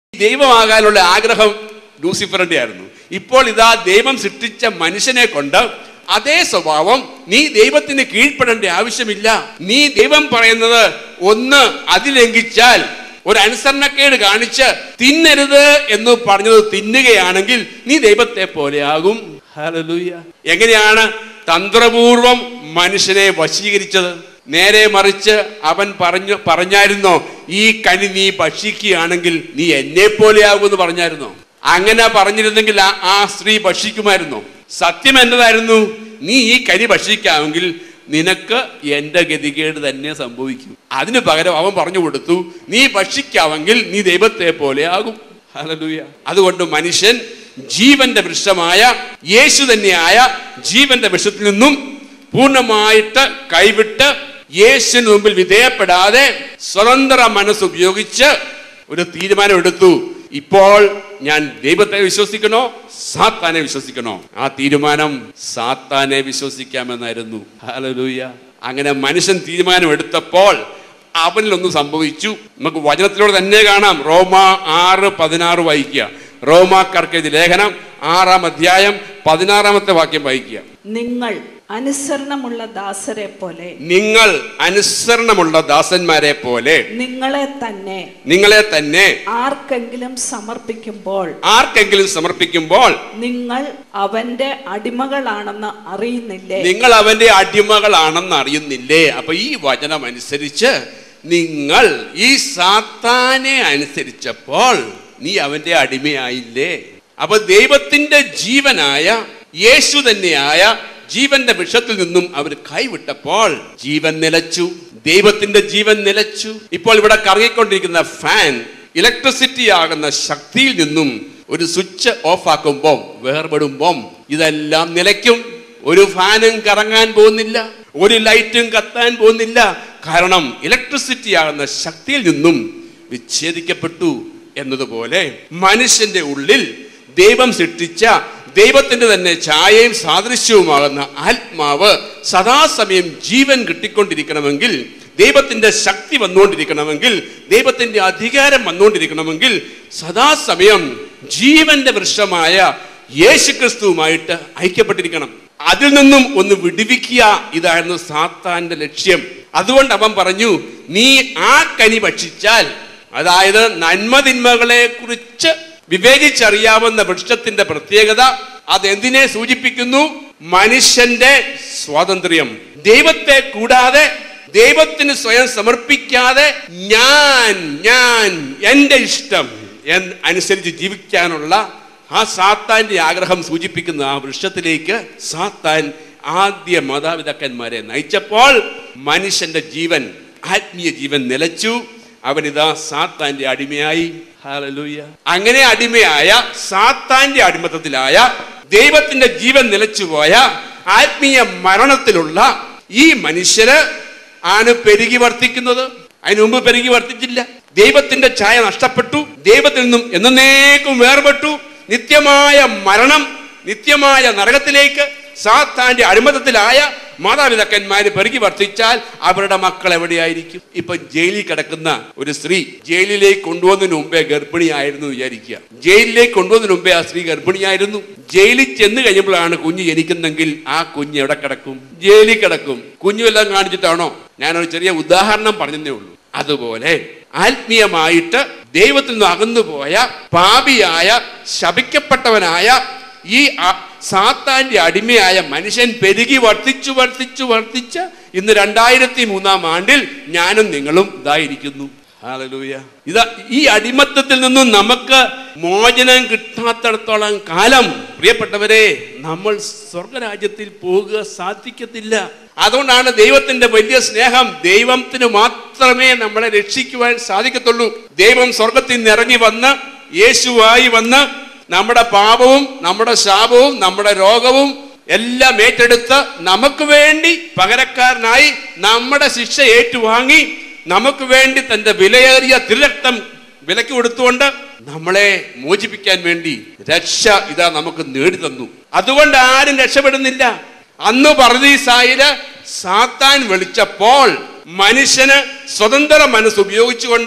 ദൈവമാകാനുള്ള ആഗ്രഹം ലൂസിഫറിന്റെ ആയിരുന്നു ഇപ്പോൾ ഇതാ ദൈവം സൃഷ്ടിച്ച മനുഷ്യനെ കൊണ്ട് അതേ സ്വഭാവം നീ ദൈവത്തിന് കീഴ്പ്പെടേണ്ട ആവശ്യമില്ല നീ ദൈവം പറയുന്നത് ഒന്ന് അതിലംഘിച്ചാൽ ഒരു അനുസരണക്കേട് കാണിച്ച് തിന്നരുത് എന്ന് പറഞ്ഞത് തിന്നുകയാണെങ്കിൽ നീ ദൈവത്തെ പോലെയാകും ഹല്ലേലൂയ. എങ്ങനെയാണ് തന്ത്രപൂർവം മനുഷ്യനെ വശീകരിച്ചത് നേരെ മറിച്ച് അവൻ പറഞ്ഞു പറഞ്ഞായിരുന്നോ ഈ കനി നീ ഭക്ഷിക്കുകയാണെങ്കിൽ നീ എന്നെ പോലെയാകുമെന്ന് പറഞ്ഞായിരുന്നോ അങ്ങനെ പറഞ്ഞിരുന്നെങ്കിൽ ആ- ആ സ്ത്രീ ഭക്ഷിക്കുമായിരുന്നോ സത്യം എന്നതായിരുന്നു നീ ഈ കനി ഭക്ഷിക്കാമെങ്കിൽ നിനക്ക് എന്റെ ഗതികേട് തന്നെ സംഭവിക്കും അതിന് പകരം അവൻ പറഞ്ഞു കൊടുത്തു നീ ഭക്ഷിക്കാമെങ്കിൽ നീ ദൈവത്തെ പോലെയാകും ഹല്ലേലൂയ അതുകൊണ്ട് മനുഷ്യൻ ജീവന്റെ വൃക്ഷമായ യേശു തന്നെയായ ജീവന്റെ വൃക്ഷത്തിൽ നിന്നും പൂർണ്ണമായിട്ട് കൈവിട്ട് യേശുവിന് മുമ്പിൽ വിധേയപ്പെടാതെ സ്വതന്ത്ര മനസ്സ് ഉപയോഗിച്ച് ഒരു തീരുമാനം എടുത്തു ഇപ്പോൾ ഞാൻ ദൈവത്തെ വിശ്വസിക്കണോ സാത്താനെ വിശ്വസിക്കണോ ആ തീരുമാനം സാത്താനെ വിശ്വസിക്കാമെന്നായിരുന്നു ഹല്ലേലൂയ അങ്ങനെ മനുഷ്യൻ തീരുമാനം എടുത്തപ്പോൾ അവനിലൊന്നും സംഭവിച്ചു നമുക്ക് വചനത്തിലൂടെ തന്നെ കാണാം റോമ ആറ് പതിനാറ് വായിക്കുക റോമാക്കാർക്ക് എഴുതിയ ലേഖനം ആറാം അധ്യായം പതിനാറാമത്തെ വാക്യം വായിക്കുക നിങ്ങൾ അനുസരണമുള്ള ദാസരെ പോലെ നിങ്ങൾ അനുസരണമുള്ള ദാസന്മാരെ പോലെ നിങ്ങളെ തന്നെ നിങ്ങളെ തന്നെ ആർക്കെങ്കിലും സമർപ്പിക്കുമ്പോൾ ആർക്കെങ്കിലും സമർപ്പിക്കുമ്പോൾ നിങ്ങൾ അവന്റെ അടിമകളാണെന്ന് അറിയുന്നില്ലേ നിങ്ങൾ അവന്റെ അടിമകളാണെന്ന് അറിയുന്നില്ലേ അപ്പൊ ഈ വചനം അനുസരിച്ച് നിങ്ങൾ ഈ സാത്താനെ അനുസരിച്ചപ്പോൾ നീ അവന്റെ അടിമയായില്ലേ അപ്പൊ ദൈവത്തിന്റെ ജീവനായ യേശു തന്നെയായ ജീവന്റെ വിഷത്തിൽ നിന്നും അവർ കൈവിട്ടപ്പോൾ ജീവൻ നിലച്ചു ദൈവത്തിന്റെ ജീവൻ നിലച്ചു ഇപ്പോൾ ഇവിടെ കറങ്ങിക്കൊണ്ടിരിക്കുന്ന ഫാൻ ഇലക്ട്രിസിറ്റി ആകുന്ന ശക്തിയിൽ നിന്നും ഒരു സ്വിച്ച് ഓഫ് ആക്കുമ്പോൾ വേർപെടുമ്പോൾ ഇതെല്ലാം നിലയ്ക്കും ഒരു ഫാനും കറങ്ങാൻ പോകുന്നില്ല ഒരു ലൈറ്റും കത്താൻ പോകുന്നില്ല കാരണം ഇലക്ട്രിസിറ്റി ആകുന്ന ശക്തിയിൽ നിന്നും വിച്ഛേദിക്കപ്പെട്ടു എന്നതുപോലെ മനുഷ്യന്റെ ഉള്ളിൽ ദൈവം സൃഷ്ടിച്ച ദൈവത്തിന്റെ തന്നെ ഛായയും സാദൃശ്യവുമാകുന്ന ആത്മാവ് സദാസമയം ജീവൻ കിട്ടിക്കൊണ്ടിരിക്കണമെങ്കിൽ ദൈവത്തിന്റെ ശക്തി വന്നുകൊണ്ടിരിക്കണമെങ്കിൽ ദൈവത്തിന്റെ അധികാരം വന്നുകൊണ്ടിരിക്കണമെങ്കിൽ സദാസമയം ജീവന്റെ വൃക്ഷമായ യേശുക്രിസ്തുവുമായിട്ട് ഐക്യപ്പെട്ടിരിക്കണം അതിൽ നിന്നും ഒന്ന് വിടുവിക്കുക ഇതായിരുന്നു സാത്താന്റെ ലക്ഷ്യം അതുകൊണ്ട് അവൻ പറഞ്ഞു നീ ആ കനി ഭക്ഷിച്ചാൽ അതായത് നന്മതിന്മകളെ കുറിച്ച് വിവേചിച്ചറിയാവുന്ന വൃക്ഷത്തിന്റെ പ്രത്യേകത അതെന്തിനെ സൂചിപ്പിക്കുന്നു മനുഷ്യന്റെ സ്വാതന്ത്ര്യം ദൈവത്തെ കൂടാതെ ദൈവത്തിന് സ്വയം സമർപ്പിക്കാതെ ഞാൻ ഞാൻ എന്റെ ഇഷ്ടം എന്ന് അനുസരിച്ച് ജീവിക്കാനുള്ള ആ സാത്താന്റെ ആഗ്രഹം സൂചിപ്പിക്കുന്ന ആ വൃക്ഷത്തിലേക്ക് സാത്താൻ ആദ്യ മാതാപിതാക്കന്മാരെ നയിച്ചപ്പോൾ മനുഷ്യന്റെ ജീവൻ ആത്മീയ ജീവൻ നിലച്ചു അവനിതാ സാത്താന്റെ അടിമയായി ഹല്ലേലൂയ അങ്ങനെ അടിമയായ സാത്താന്റെ അടിമത്തത്തിലായ ദൈവത്തിന്റെ ജീവൻ നിലച്ചുപോയ ആത്മീയ മരണത്തിലുള്ള ഈ മനുഷ്യര് ആണ് പെരുകി വർത്തിക്കുന്നത് അതിനു മുമ്പ് പെരുകി വർത്തിച്ചില്ല ദൈവത്തിന്റെ ഛായ നഷ്ടപ്പെട്ടു ദൈവത്തിൽ നിന്നും എന്നേക്കും വേർപെട്ടു നിത്യമായ മരണം നിത്യമായ നരകത്തിലേക്ക് സാത്താന്റെ അടിമത്തത്തിലായ മാതാപിതാക്കന്മാര് പെരുകി വർത്തിച്ചാൽ അവരുടെ മക്കൾ എവിടെയായിരിക്കും ഇപ്പൊ ജയിലിൽ കിടക്കുന്ന ഒരു സ്ത്രീ ജയിലിലേക്ക് കൊണ്ടുവന്നതിന് മുമ്പേ ഗർഭിണിയായിരുന്നു വിചാരിക്കുക ജയിലിലേക്ക് കൊണ്ടുവന്നതിന് മുമ്പേ ആ സ്ത്രീ ഗർഭിണിയായിരുന്നു ജയിലിൽ ചെന്ന് കഴിയുമ്പോഴാണ് കുഞ്ഞ് ജനിക്കുന്നെങ്കിൽ ആ കുഞ്ഞ് എവിടെ കിടക്കും ജയിലിൽ കിടക്കും കുഞ്ഞു എല്ലാം കാണിച്ചിട്ടാണോ ഞാനൊരു ചെറിയ ഉദാഹരണം പറഞ്ഞതേ ഉള്ളൂ അതുപോലെ ആത്മീയമായിട്ട് ദൈവത്തിൽ നിന്ന് അകന്നുപോയ പാപിയായ ശപിക്കപ്പെട്ടവനായ ഈ അ- സാത്താന്റെ അടിമയായ മനുഷ്യൻ പെരുകി വർദ്ധിച്ചു വർദ്ധിച്ചു വർദ്ധിച്ച് ഇന്ന് രണ്ടായിരത്തി മൂന്നാം ആണ്ടിൽ ഞാനും നിങ്ങളും ഇതായിരിക്കുന്നു ഹല്ലേലൂയ ഇതാ ഈ അടിമത്തത്തിൽ നിന്നും നമുക്ക് മോചനം കിട്ടാത്തിടത്തോളം കാലം പ്രിയപ്പെട്ടവരെ നമ്മൾ സ്വർഗരാജ്യത്തിൽ പോകുക സാധിക്കത്തില്ല അതുകൊണ്ടാണ് ദൈവത്തിന്റെ വലിയ സ്നേഹം ദൈവത്തിന് മാത്രമേ നമ്മളെ രക്ഷിക്കുവാൻ സാധിക്കത്തുള്ളൂ ദൈവം സ്വർഗത്തിൽ നിന്ന് ഇറങ്ങി വന്ന് യേശുവായി വന്ന് നമ്മുടെ പാപവും നമ്മുടെ ശാപവും നമ്മുടെ രോഗവും എല്ലാം ഏറ്റെടുത്ത് നമുക്ക് വേണ്ടി പകരക്കാരനായി നമ്മുടെ ശിക്ഷ ഏറ്റുവാങ്ങി നമുക്ക് വേണ്ടി തന്റെ വിലയേറിയ തിരക്തം വിലക്ക് കൊടുത്തുകൊണ്ട് നമ്മളെ മോചിപ്പിക്കാൻ വേണ്ടി രക്ഷ ഇതാ നമുക്ക് നേടിത്തന്നു അതുകൊണ്ട് ആരും രക്ഷപ്പെടുന്നില്ല അന്ന് പറദീസായില് സാത്താൻ വിളിച്ചപ്പോൾ മനുഷ്യന് സ്വതന്ത്ര മനസ്സ് ഉപയോഗിച്ചുകൊണ്ട്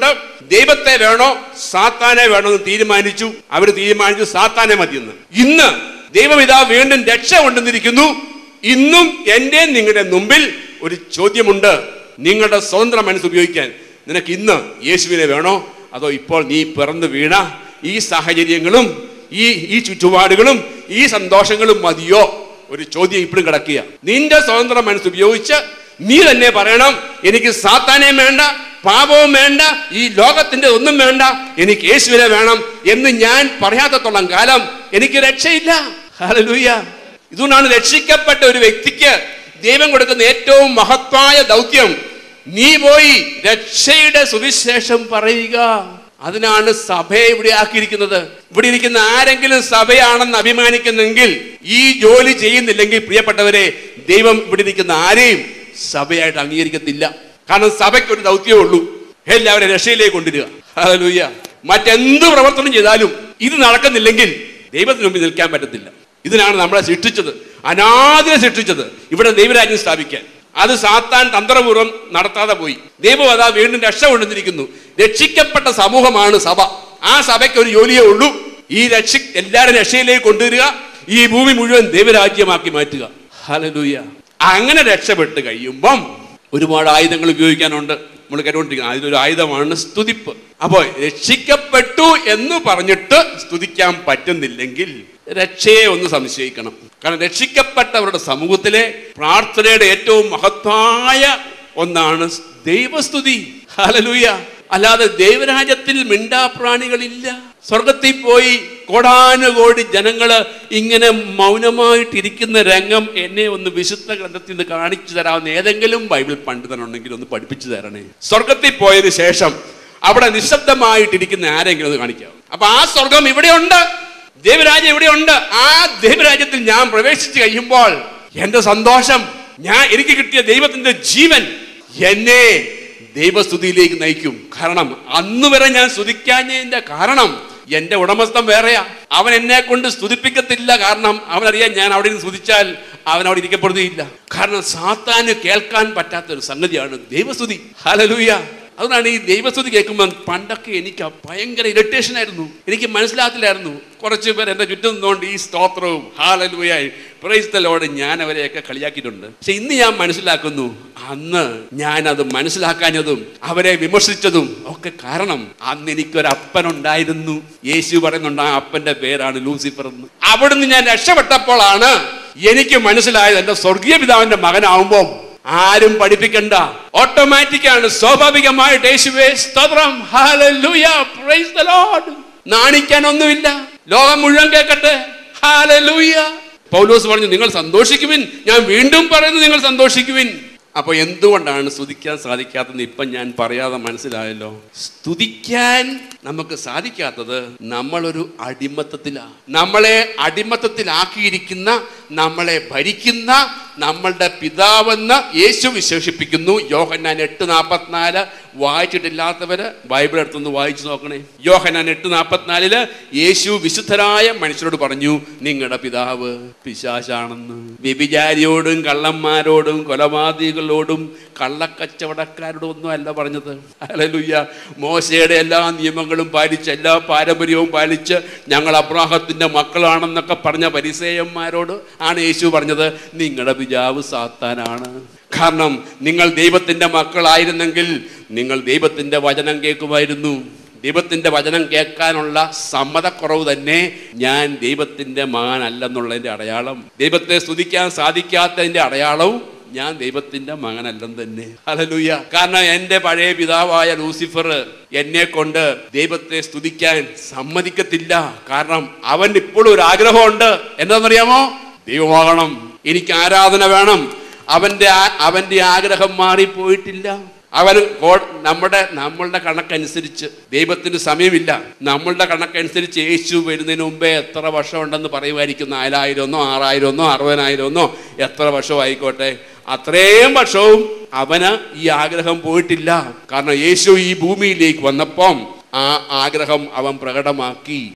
ദൈവത്തെ വേണോ സാത്താനെ വേണോ എന്ന് തീരുമാനിച്ചു അവർ തീരുമാനിച്ചു സാത്താനെ മതിയെന്ന് ഇന്ന് ദൈവപിതാവ് വീണ്ടും രക്ഷ കൊണ്ടുവന്നിരിക്കുന്നു ഇന്നും എൻ്റെ നിങ്ങളുടെ മുമ്പിൽ ഒരു ചോദ്യമുണ്ട് നിങ്ങളുടെ സ്വതന്ത്ര മനസ്സ് ഉപയോഗിക്കാൻ നിനക്ക് ഇന്ന് യേശുവിനെ വേണോ അതോ ഇപ്പോൾ നീ പിറന്നു വീണ ഈ സാഹചര്യങ്ങളും ഈ ഈ ചുറ്റുപാടുകളും ഈ സന്തോഷങ്ങളും മതിയോ ഒരു ചോദ്യം ഇപ്പോഴും കിടക്കുക നിന്റെ സ്വതന്ത്ര മനസ്സ് ഉപയോഗിച്ച് നീ തന്നെ പറയണം എനിക്ക് സാത്താനെയും വേണ്ട പാപവും വേണ്ട ഈ ലോകത്തിന്റെ ഒന്നും വേണ്ട എനിക്ക് യേശുവിനെ വേണം എന്ന് ഞാൻ പറയാത്തത്തോളം കാലം എനിക്ക് രക്ഷയില്ല ഹല്ലേലൂയ ഇതുകൊണ്ടാണ് രക്ഷിക്കപ്പെട്ട ഒരു വ്യക്തിക്ക് ദൈവം കൊടുക്കുന്ന ഏറ്റവും മഹത്തായ ദൗത്യം നീ പോയി രക്ഷയുടെ സുവിശേഷം പറയുക അതിനാണ് സഭയെ ഇവിടെ ആക്കിയിരിക്കുന്നത് ഇവിടെ ഇരിക്കുന്ന ആരെങ്കിലും സഭയാണെന്ന് അഭിമാനിക്കുന്നെങ്കിൽ ഈ ജോലി ചെയ്യുന്നില്ലെങ്കിൽ പ്രിയപ്പെട്ടവരെ ദൈവം ഇവിടെ ഇരിക്കുന്ന ആരെയും സഭയായിട്ട് അംഗീകരിക്കത്തില്ല കാരണം സഭയ്ക്ക് ഒരു ദൗത്യമേ ഉള്ളൂ എല്ലാവരെ രക്ഷയിലേക്ക് കൊണ്ടുവരിക ഹല്ലേലൂയ മറ്റെന്ത് പ്രവർത്തനം ചെയ്താലും ഇത് നടക്കുന്നില്ലെങ്കിൽ ദൈവത്തിന് മുമ്പിൽ നിൽക്കാൻ പറ്റത്തില്ല ഇതിനാണ് നമ്മളെ സൃഷ്ടിച്ചത് അനാദിനെ സൃഷ്ടിച്ചത് ഇവിടെ ദൈവരാജ്യം സ്ഥാപിക്കാൻ അത് സാത്താൻ തന്ത്രപൂർവ്വം നടത്താതെ പോയി ദൈവം അതാ വീണ്ടും രക്ഷ കൊണ്ടുവന്നിരിക്കുന്നു രക്ഷിക്കപ്പെട്ട സമൂഹമാണ് സഭ ആ സഭയ്ക്ക് ഒരു ജോലിയേ ഉള്ളൂ ഈ രക്ഷ എല്ലാവരും രക്ഷയിലേക്ക് കൊണ്ടുവരിക ഈ ഭൂമി മുഴുവൻ ദൈവരാജ്യമാക്കി മാറ്റുക ഹല്ലേലൂയ അങ്ങനെ രക്ഷപ്പെട്ട് കഴിയുമ്പം ഒരുപാട് ആയുധങ്ങൾ ഉപയോഗിക്കാനുണ്ട് നമ്മൾ കേട്ടുകൊണ്ടിരിക്കുന്നത് അതിലൊരു ആയുധമാണ് സ്തുതിപ്പ് അപ്പോൾ രക്ഷിക്കപ്പെട്ടു എന്ന് പറഞ്ഞിട്ട് സ്തുതിക്കാൻ പറ്റുന്നില്ലെങ്കിൽ രക്ഷയെ ഒന്ന് സംശയിക്കണം കാരണം രക്ഷിക്കപ്പെട്ടവരുടെ സമൂഹത്തിലെ പ്രാർത്ഥനയുടെ ഏറ്റവും മഹത്തായ ഒന്നാണ് ദൈവസ്തുതി ഹല്ലേലൂയ അല്ലാതെ ദൈവരാജ്യത്തിൽ മിണ്ടാപ്രാണികളില്ല സ്വർഗത്തിൽ പോയി കോടാനുകോടി ജനങ്ങള് ഇങ്ങനെ മൗനമായിട്ടിരിക്കുന്ന രംഗം എന്നെ ഒന്ന് വിശുദ്ധ ഗ്രന്ഥത്തിൽ നിന്ന് കാണിച്ചു തരാവുന്ന ഏതെങ്കിലും ബൈബിൾ പണ്ഡിതനുണ്ടെങ്കിൽ ഒന്ന് പഠിപ്പിച്ചു തരണേ സ്വർഗത്തിൽ പോയതിനു ശേഷം അവിടെ നിശബ്ദമായിട്ടിരിക്കുന്ന ആരെങ്കിലും ഒന്ന് കാണിക്കാം അപ്പൊ ആ സ്വർഗം ഇവിടെയുണ്ട് ദൈവരാജ്യം ഇവിടെയുണ്ട് ആ ദൈവരാജ്യത്തിൽ ഞാൻ പ്രവേശിച്ചു കഴിയുമ്പോൾ എന്റെ സന്തോഷം ഞാൻ എനിക്ക് കിട്ടിയ ദൈവത്തിന്റെ ജീവൻ എന്നെ ദൈവസ്തുതിയിലേക്ക് നയിക്കും കാരണം അന്ന് വരെ ഞാൻ സ്തുതിക്കാഞ്ഞതിന്റെ കാരണം എന്റെ ഉടമസ്ഥൻ വേറെയാ അവൻ എന്നെ കൊണ്ട് സ്തുതിപ്പിക്കത്തില്ല കാരണം അവനറിയാൻ ഞാൻ അവിടെ നിന്ന് സ്തുതിച്ചാൽ അവൻ അവിടെ ഇരിക്കപ്പെടുകയില്ല കാരണം സാത്താന് കേൾക്കാൻ പറ്റാത്ത ഒരു സംഗതിയാണ് ദൈവസ്തുതി ഹലലൂയ അതുകൊണ്ടാണ് ഈ ദൈവസ്തുതി കേൾക്കുമ്പോൾ പണ്ടൊക്കെ എനിക്ക് ഭയങ്കര ഇറിറ്റേഷൻ ആയിരുന്നു എനിക്ക് മനസ്സിലാകത്തില്ലായിരുന്നു കുറച്ച് പേർ എൻ്റെ ചുറ്റും നിന്നുകൊണ്ട് ഈ സ്തോത്രവും ഹാലലുയായി പ്രൈസ്തലോട് ഞാൻ അവരെയൊക്കെ കളിയാക്കിയിട്ടുണ്ട് പക്ഷെ ഇന്ന് ഞാൻ മനസ്സിലാക്കുന്നു അന്ന് ഞാൻ അത് മനസ്സിലാക്കാഞ്ഞതും അവരെ വിമർശിച്ചതും ഒക്കെ കാരണം അന്ന് എനിക്കൊരു അപ്പനുണ്ടായിരുന്നു യേശു പറയുന്നുണ്ട് ആ അപ്പന്റെ പേരാണ് ലൂസിഫർ എന്ന് അവിടുന്ന് ഞാൻ രക്ഷപ്പെട്ടപ്പോഴാണ് എനിക്ക് മനസ്സിലായത് എൻ്റെ സ്വർഗീയ പിതാവിന്റെ മകനാവുമ്പോൾ ആരും പഠിപ്പിക്കണ്ട ഓട്ടോമാറ്റിക് ആണ് സ്വാഭാവികമായിട്ട് യേശുവേ സ്തോത്രം ഹല്ലേലൂയ പ്രൈസ് ദ ലോർഡ് നാണിക്കാനൊന്നുമില്ല ലോകം മുഴുവൻ കേൾക്കട്ടെ ഹല്ലേലൂയ പൗലോസ് പറഞ്ഞു നിങ്ങൾ സന്തോഷിക്കുവിൻ ഞാൻ വീണ്ടും പറയുന്നു നിങ്ങൾ സന്തോഷിക്കുവിൻ അപ്പൊ എന്തുകൊണ്ടാണ് സ്തുതിക്കാൻ സാധിക്കാത്തതെന്ന് ഇപ്പം ഞാൻ പറയാതെ മനസ്സിലായല്ലോ സ്തുതിക്കാൻ നമുക്ക് സാധിക്കാത്തത് നമ്മളൊരു അടിമത്തത്തിലാണ് നമ്മളെ അടിമത്തത്തിലാക്കിയിരിക്കുന്ന നമ്മളെ ഭരിക്കുന്ന നമ്മളുടെ പിതാവെന്ന് യേശു വിശേഷിപ്പിക്കുന്നു യോഹന്നാൻ എട്ട് നാൽപ്പത്തിനാല് വായിച്ചിട്ടില്ലാത്തവര് ബൈബിൾ എടുത്തൊന്ന് വായിച്ചു നോക്കണേ യോഹന്നാൻ എട്ട് നാൽപ്പത്തിനാലില് യേശു വിശുദ്ധരായ മനുഷ്യരോട് പറഞ്ഞു നിങ്ങളുടെ പിതാവ് പിശാശാണെന്ന് വ്യഭിചാരിയോടും കള്ളന്മാരോടും കൊലപാതകികളോടും കള്ളക്കച്ചവടക്കാരോടും ഒന്നും അല്ല പറഞ്ഞത് അലലുയ്യ മോശയുടെ എല്ലാ നിയമങ്ങളും പാലിച്ച് എല്ലാ പാരമ്പര്യവും പാലിച്ച് ഞങ്ങൾ അബ്രാഹത്തിന്റെ മക്കളാണെന്നൊക്കെ പറഞ്ഞ പരിസേയന്മാരോട് ആണ് യേശു പറഞ്ഞത് നിങ്ങളുടെ പിതാവ് സാത്താനാണ് കാരണം നിങ്ങൾ ദൈവത്തിന്റെ മക്കളായിരുന്നെങ്കിൽ നിങ്ങൾ ദൈവത്തിന്റെ വചനം കേൾക്കുമായിരുന്നു ദൈവത്തിന്റെ വചനം കേൾക്കാനുള്ള സമ്മതക്കുറവ് തന്നെ ഞാൻ ദൈവത്തിന്റെ മകനല്ലെന്നുള്ളതിന്റെ അടയാളം ദൈവത്തെ സ്തുതിക്കാൻ സാധിക്കാത്തതിന്റെ അടയാളവും ഞാൻ ദൈവത്തിന്റെ മകനല്ലെന്ന് തന്നെ ഹല്ലേലൂയ കാരണം എൻ്റെ പഴയ പിതാവായ ലൂസിഫർ എന്നെ കൊണ്ട് ദൈവത്തെ സ്തുതിക്കാൻ സമ്മതിക്കത്തില്ല കാരണം അവൻ ഇപ്പോഴും ഒരു ആഗ്രഹമുണ്ട് എന്താണെന്നറിയാമോ ദൈവമാകണം എനിക്ക് ആരാധന വേണം അവന്റെ ആ- അവന്റെ ആഗ്രഹം മാറിപ്പോയിട്ടില്ല അവൻ കോ- നമ്മുടെ നമ്മളുടെ കണക്കനുസരിച്ച് ദൈവത്തിന് സമയമില്ല നമ്മളുടെ കണക്കനുസരിച്ച് യേശു വരുന്നതിന് മുമ്പേ എത്ര വർഷം ഉണ്ടെന്ന് പറയുമായിരിക്കും നാലായിരം ഒന്നോ ആറായിരം ഒന്നോ അറുപതിനായിരം ഒന്നോ എത്ര വർഷവും ആയിക്കോട്ടെ അത്രയും വർഷവും അവന് ഈ ആഗ്രഹം പോയിട്ടില്ല കാരണം യേശു ഈ ഭൂമിയിലേക്ക് വന്നപ്പം ആ ആഗ്രഹം അവൻ പ്രകടമാക്കി